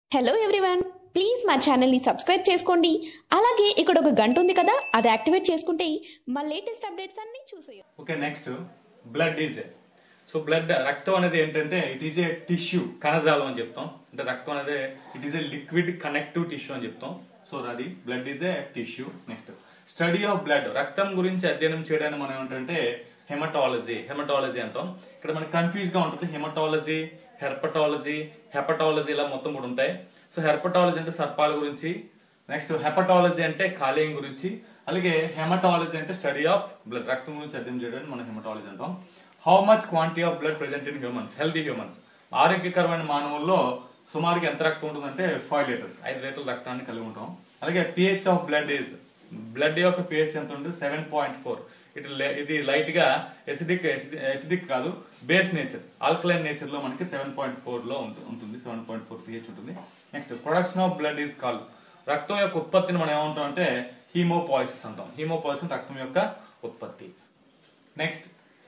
hello everyone please మా ఛానల్ని subscribe చేసుకోండి అలాగే ఇక్కడ ఒక గంట ఉంది కదా అది యాక్టివేట్ చేసుకుంటే మా లేటెస్ట్ అప్డేట్స్ అన్నీ చూసేయచ్చు okay next blood is so blood రక్తం అనేది ఏంటంటే ఇట్ ఈజ్ ఏ టిష్యూ కణజాలం అని చెప్తాం అంటే రక్తం అనేది it is a liquid connective tissue అని చెప్తాం సో అది blood is a tissue next study of blood రక్తం గురించి అధ్యయనం చేయడానికి మనం ఏంటంటే హెమటాలజీ హెమటాలజీ అంటాం ఇక్కడ మనకి కన్ఫ్యూజ్ గా ఉంటుంది హెమటాలజీ హెర్పటాలజీ హెపటాలజీ ఇలా మొత్తం కూడా ఉంటాయి సో హెర్పటాలజీ అంటే సర్పాల గురించి నెక్స్ట్ హెపటాలజీ అంటే కాలేయం గురించి అలాగే హెమటాలజీ అంటే స్టడీ ఆఫ్ బ్లడ్ రక్తం గురించి అధ్యయనం చేయడానికి మనం హెమటాలజీ అంటాం how much quantity of blood present in humans healthy humans ఆరోగ్యకరమైన మానవుల్లో సుమారుగా ఎంత రక్తం ఉంటుందంటే ఫైవ్ లీటర్స్ ఐదు లీటర్ల రక్తాన్ని కలిగి ఉంటాం అలాగే pH of blood is blood యొక్క పిహెచ్ ఎంత ఉంటుంది సెవెన్ పాయింట్ ఫోర్ ఇట్ ఇది లైట్ గా ఎసిడిక్ ఎసిడిక్ కాదు బేస్ నేచర్ ఆల్కలైన్ నేచర్ లో మనకి సెవెన్ పాయింట్ ఫోర్ లో ఉంటు- ఉంటుంది సెవెన్ పాయింట్ ఫోర్ పిహెచ్ ఉంటుంది next production of blood is call రక్తం యొక్క ఉత్పత్తిని మనం ఏమంటాం అంటే హీమోపాయిసిస్ అంటాం హీమోపాయిసిస్ రక్తం యొక్క ఉత్పత్తి next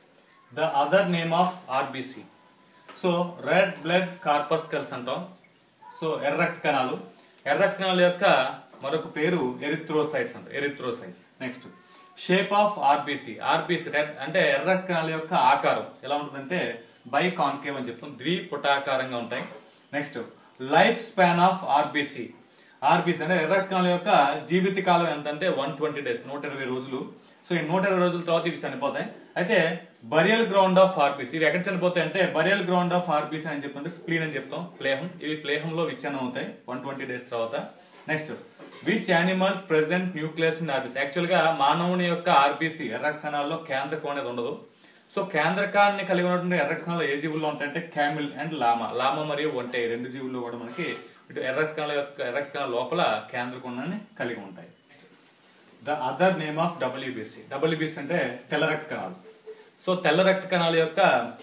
the other name of RBC so red blood corpuscles అంటాం సో ఎర్ర రక్త కణాలు ఎర్ర రక్త కణాల యొక్క మరొక పేరు ఎరిథ్రోసైట్స్ అంటాం erythrocytes next shape of RBC RBC red అంటే ఎర్ర రక్త కణాల యొక్క ఆకారం ఎలా ఉంటుందంటే బై కాన్కేవ్ అని చెప్తాం ద్విపుటాకారంగా ఉంటాయి next life span of RBC RBC అంటే ఎర్ర రక్త కణాల యొక్క జీవిత కాలం ఎంత అంటే వన్ ట్వంటీ డేస్ నూట ఇరవై రోజులు సో ఈ నూట ఇరవై రోజుల తర్వాత ఇవి చనిపోతాయి అయితే బరియల్ గ్రౌండ్ ఆఫ్ ఆర్బీసీ ఇవి ఎక్కడ చనిపోతాయి అంటే బరియల్ గ్రౌండ్ ఆఫ్ ఆర్బీసీ అని చెప్తుంటే స్ప్లీన్ అని చెప్తాం ప్లేహం ఇవి ప్లేహంలో విచ్ఛిన్నం అవుతాయి వన్ ట్వంటీ డేస్ తర్వాత next which animals present nucleus in RBC actual గా మానవుని యొక్క ఆర్బీసీ ఎర్ర రక్త కణాల్లో కేంద్రకం అనేది ఉండదు సో కేంద్రకాన్ని కలిగి ఉన్నటువంటి ఎర్ర రక్త కణాలు ఏ జీవుల్లో ఉంటాయంటే క్యామిల్ అండ్ లామా లామా మరియు ఒంటె ఈ రెండు జీవుల్లో కూడా మనకి ఇటు ఎర్ర రక్త కణాల యొక్క ఎర్ర రక్త కణాల లోపల కేంద్రకోణాన్ని కలిగి ఉంటాయి the other name of WBC WBC అంటే తెల్ల రక్త కణాలు సో తెల్ల రక్త కణాల యొక్క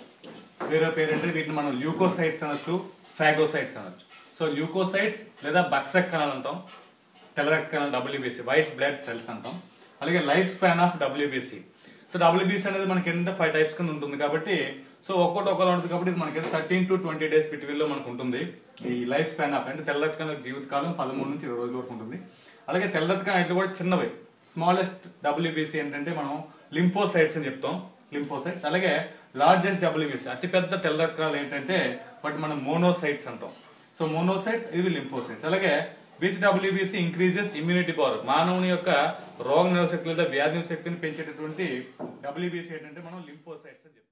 వేరే పేరు అంటే వీటిని మనం ల్యూకోసైట్స్ అనొచ్చు ఫాగోసైట్స్ అనొచ్చు సో ల్యూకోసైట్స్ లేదా బక్సక్ కణాలు అంటాం తెల్ల రక్త కణాలు డబ్ల్యూబీసీ వైట్ బ్లడ్ సెల్స్ అంటాం అలాగే life span of WBC so WBC అనేది మనకి ఏంటంటే ఫైవ్ టైప్స్ కింద ఉంటుంది కాబట్టి సో ఒక్కొక్కటి ఒకలా ఉంటుంది కాబట్టి ఇది మనకి thirteen to twenty days between లో మనకు ఉంటుంది ఈ లైఫ్ స్పాన్ ఆఫ్ అంటే తెల్ల రక్త కణాల జీవితకాలం పదమూడు నుంచి ఇరవై రోజుల వరకు ఉంటుంది అలాగే తెల్ల రక్త కణాలు కూడా చిన్నవి స్మాలెస్ట్ డబ్ల్యూబీసీ ఏంటంటే మనం లింఫోసైట్స్ అని చెప్తాం లింఫోసైట్స్ అలాగే లార్జెస్ట్ డబ్ల్యూబీసీ అతిపెద్ద తెల్ల రక్త కణాలు ఏంటంటే వాటి మనం మోనోసైట్స్ అంటాం సో మోనోసైట్స్ ఇవి లింఫోసైట్స్ అలాగే which WBC increases immunity power మానవుని యొక్క రోగ నిరోధక శక్తి లేదా వ్యాధి నిరోధక శక్తిని పెంచేటటువంటి డబ్ల్యూబీసీ ఏంటంటే మనం లింఫోసైట్స్ అని చెప్తాం